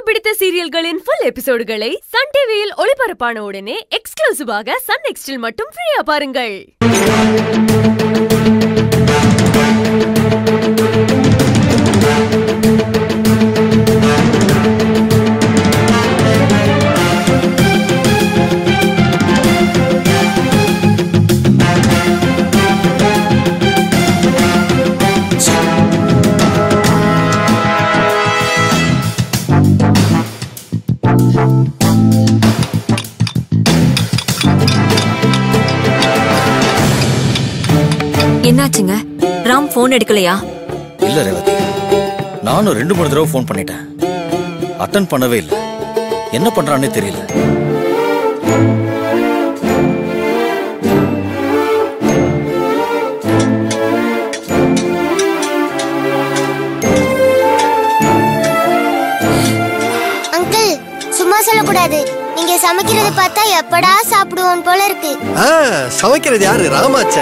பிடித்த சீரியல்களின் full எபிசோடுகளை Sun டிவியில் ஒளிபரப்பான உடனே எக்ஸ்க்ளூசிவாக சன் நெக்ஸ்டில் மட்டும் ஃப்ரீயா பாருங்கள் என்னாச்சுங்க ராம் போன் எடுக்கலையா இல்ல ரேவதி நானும் ரெண்டு மூணு தடவை ஃபோன் பண்ணிட்டேன் அட்டன் பண்ணவே இல்லை என்ன பண்றானே தெரியல அங்கிள் சும்மா சொல்லக்கூடாது நீங்க சமைக்கிறத பார்த்தா எப்படா சாப்பிடுவோம் போல இருக்கு ஆ சமைக்கிறது யாரு ராமாச்ச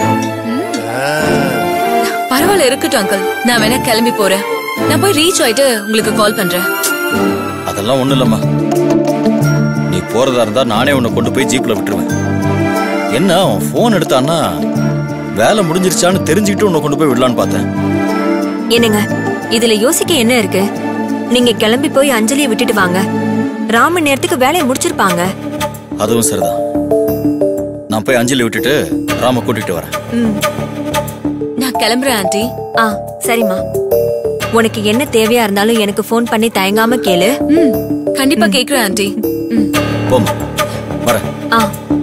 பரவாயில்ல இருக்கட்டும் அங்கிள் நான் வேணா கிளம்பி போறேன் நான் போய் ரீச் ஆயிட்டு உங்களுக்கு கால் பண்றேன் அதெல்லாம் ஒண்ணும் இல்லம்மா நீ போறதா இருந்தா நானே உன்னை கொண்டு போய் ஜீப்ல விட்டுருவேன் என்ன அவன் ஃபோன் எடுத்தான்னா வேலை முடிஞ்சிருச்சான்னு தெரிஞ்சுக்கிட்டு உன்னை கொண்டு போய் விடலான்னு பார்த்தேன் என்னங்க இதுல யோசிக்க என்ன இருக்கு நீங்க கிளம்பி போய் அஞ்சலியை விட்டுட்டு வாங்க ராமன் நேரத்துக்கு வேலையை முடிச்சிருப்பாங்க அதுவும் சரிதான் நான் போய் அஞ்சலி விட்டுட்டு ராம கூட்டிட்டு வரேன் நான் கிளம்புறேன் ஆண்டி ஆ சரிம்மா உனக்கு என்ன தேவையா இருந்தாலும் எனக்கு ஃபோன் பண்ணி தயங்காம கேளு கண்டிப்பா கேக்குறேன் ஆண்டி போம்மா வரேன் ஆ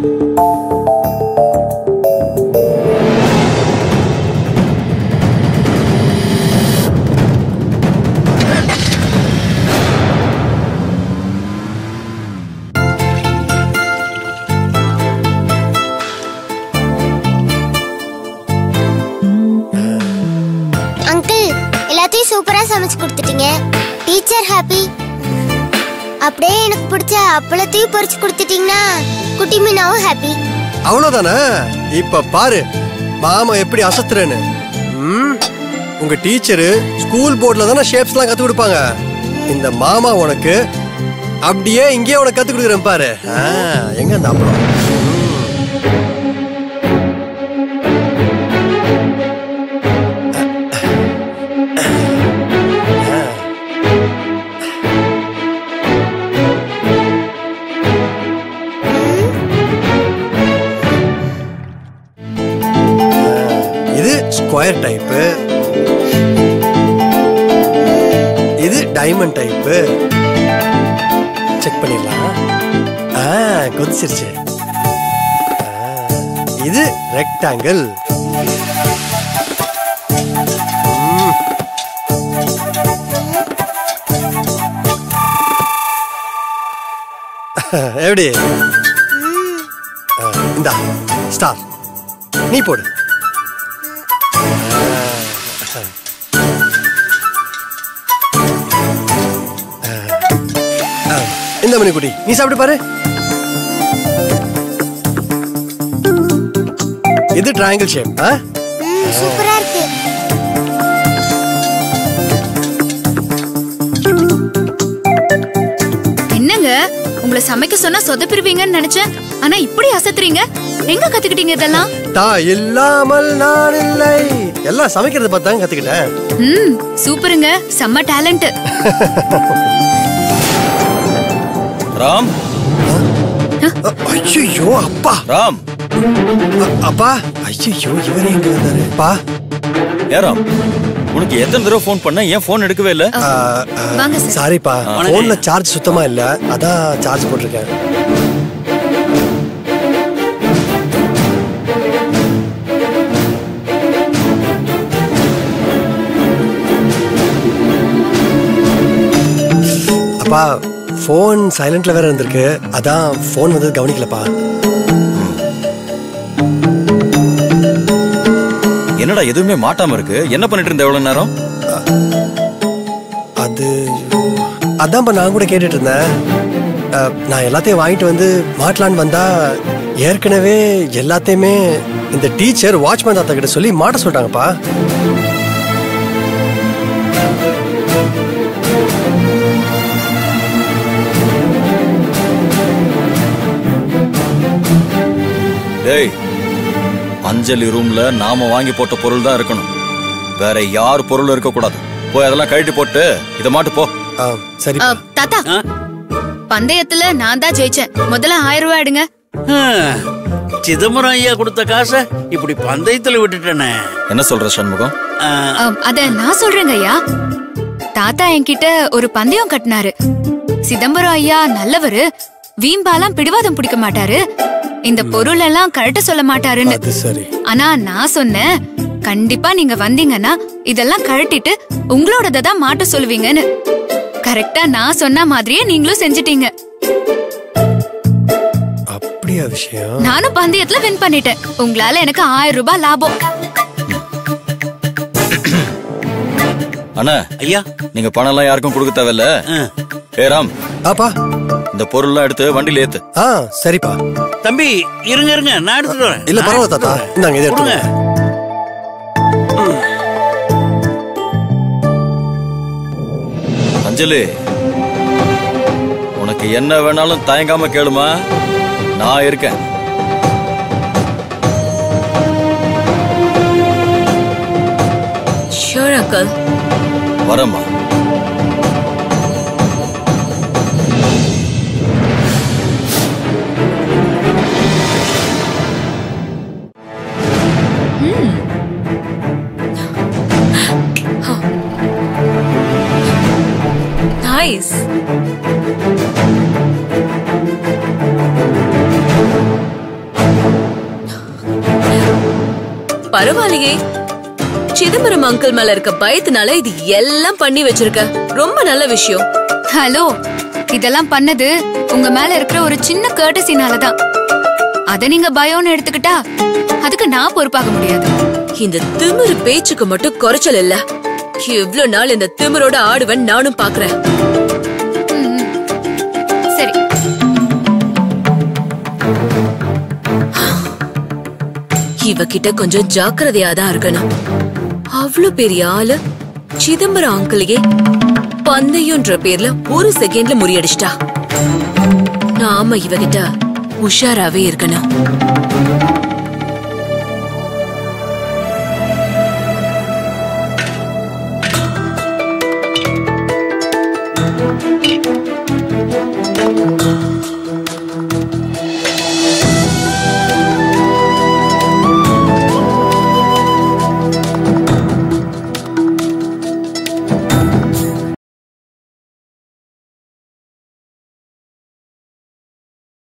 அங்கிள் எல்லாத்தையும் சூப்பரா சமைச்சு கொடுத்துட்டீங்க டீச்சர் ஹாப்பி அப்படியே எனக்கு பிடிச்ச அப்பளத்தையும் பொரிச்சு கொடுத்துட்டீங்கன்னா குட்டி மீனாவும் ஹாப்பி அவ்வளவுதானே இப்ப பாரு மாமா எப்படி அசத்துறேன்னு ம், உங்க டீச்சரு ஸ்கூல் போர்ட்ல தானே ஷேப்ஸ் எல்லாம் கத்து கொடுப்பாங்க இந்த மாமா உனக்கு அப்படியே இங்கேயே உனக்கு கத்து கொடுக்குறேன் பாரு ஆ, எங்க அந்த அப்பளம் இது ஸ்கொயர் டைப்பு இது டைமண்ட் டைப்பு செக் பண்ணிடலாம் ஆ கொதிச்சிருச்சு ஆ, இது ரெக்டாங்கிள் எப்படி ஆ, இந்தா ஸ்டார் நீ போடு ஆ, இந்த மணிக்குடி நீ சாப்பிட்டு பாரு இது ட்ரையாங்கிள் ஷேப் ஆ ம், சூப்பரா இருக்கு என்னங்க உங்களை சமைக்க சொன்னா சொதப்பிருவீங்கன்னு நினைச்சேன் ஆனா இப்படி அசத்துறீங்க எங்க கத்துக்கிட்டீங்க இதெல்லாம் தா இல்லாமல் நான் இல்லை எல்லாம் சமைக்கிறத பார்த்தாங்க கத்துக்கிட்டேன் ம் சூப்பருங்க செம்ம டேலண்ட் ராம் ஐயோ அப்பா ராம் அ- அப்பா ஐயோ இவரே எங்க வந்தாரு அப்பா ஏ ராம் உனக்கு எத்தனை தடவை ஃபோன் பண்ண ஏன் ஃபோன் எடுக்கவே இல்லை ஆ, ஆ, வாங்க சார். சாரிப்பா போன்ல சார்ஜ் சுத்தமா இல்ல அதான் சார்ஜ் போட்டிருக்கேன் அப்பா ஃபோன் சைலண்ட்ல வேற இருந்திருக்கு அதான் ஃபோன் வந்து கவனிக்கலப்பா என்னடா எதுவுமே மாட்டாம இருக்கு என்ன பண்ணிட்டு இருந்த எவ்வளவு நேரம் அது அதான்ப்பா நான் கூட கேட்டுட்டு இருந்தேன் அஹ், நான் எல்லாத்தையும் வாங்கிட்டு வந்து மாட்டலான்னு வந்தா ஏற்கனவே எல்லாத்தையுமே இந்த டீச்சர் வாட்ச்மேன் தாத்தா கிட்ட சொல்லி மாட்ட சொல்லிட்டாங்கப்பா ஏய் அஞ்சலி ரூம்ல நாம வாங்கி போட்ட பொருள் தான் இருக்கணும் வேற யார் பொருளும் இருக்க கூடாது போய் அதெல்லாம் கழட்டி போட்டு இதை மாட்டு போ ஆ சரி அ, தாத்தா ஆ? பந்தயத்துல நான் தான் ஜெயிச்சேன் முதல்ல ஆயிரம் ரூபாய் எடுங்க ஹம். சிதம்பரம் ஐயா கொடுத்த காசை இப்படி பந்தயத்துல விட்டுட்டேனே என்ன சொல்ற சண்முகம் ஆ, அ, அத நான் சொல்றேங்க ஐயா தாத்தா என்கிட்ட ஒரு பந்தயம் கட்டினாரு சிதம்பரம் ஐயா நல்லவரு வீம்பாலாம் பிடிவாதம் பிடிக்க மாட்டாரு இந்த பொருள் எல்லாம் கழட்ட சொல்ல மாட்டாருன்னு அது சரி ஆனா நான் சொன்னேன் கண்டிப்பா நீங்க வந்தீங்கன்னா இதெல்லாம் கழட்டிட்டு உங்களோடத தான் மாட்ட சொல்லுவீங்கன்னு கரெக்டா நான் சொன்ன மாதிரியே நீங்களும் செஞ்சிட்டீங்க அப்படியா விஷயம் நானும் பந்தயத்துல வின் பண்ணிட்டேன் உங்களால எனக்கு ஆயிரம் ரூபாய் லாபம் அண்ணா ஐயா நீங்க பணம் எல்லாம் யாருக்கும் கொடுக்க தேவையில்ல ஆ. ஏ ராம் ஆப்பா இந்த பொருள்லாம் எடுத்து வண்டியில ஏத்து ஆ சரிப்பா தம்பி இருங்க இருங்க நான் எடுத்துட்டு வரேன் இல்ல பரவாயில்ல தாத்தா இந்தாங்க இதை கொடுங்க எடுத்துங்க அஞ்சலி உனக்கு என்ன வேணாலும் தயங்காம கேளுமா நான் இருக்கேன் ஷூர் அங்கிள் வரேம்மா நைஸ் பரவாயில்லையே சிதம்பரம் அங்கிள் மேல இருக்க பயத்தினால இது எல்லாம் பண்ணி வச்சிருக்க ரொம்ப நல்ல விஷயம் ஹலோ இதெல்லாம் பண்ணது உங்க மேல இருக்கிற ஒரு சின்ன கேட்டசினால தான் அத நீங்க பயம்னு எடுத்துக்கிட்டா அதுக்கு நான் பொறுப்பாக முடியாது இந்த திமிரு பேச்சுக்கு மட்டும் குறைச்சல் இல்ல இவ்ளோ நாள் இந்த திமிரோட ஆடுவன் நானும் பாக்குறேன் ம், சரி இவகிட்ட கொஞ்சம் ஜாக்கிரதையா தான் இருக்கணும் அவ்ளோ பெரிய ஆளு சிதம்பரம் அங்கிளையே பந்தயம்ன்ற பேர்ல ஒரு செகண்ட்ல முறியடிச்சிட்டா நாம இவகிட்ட உஷாராவே இருக்கணும்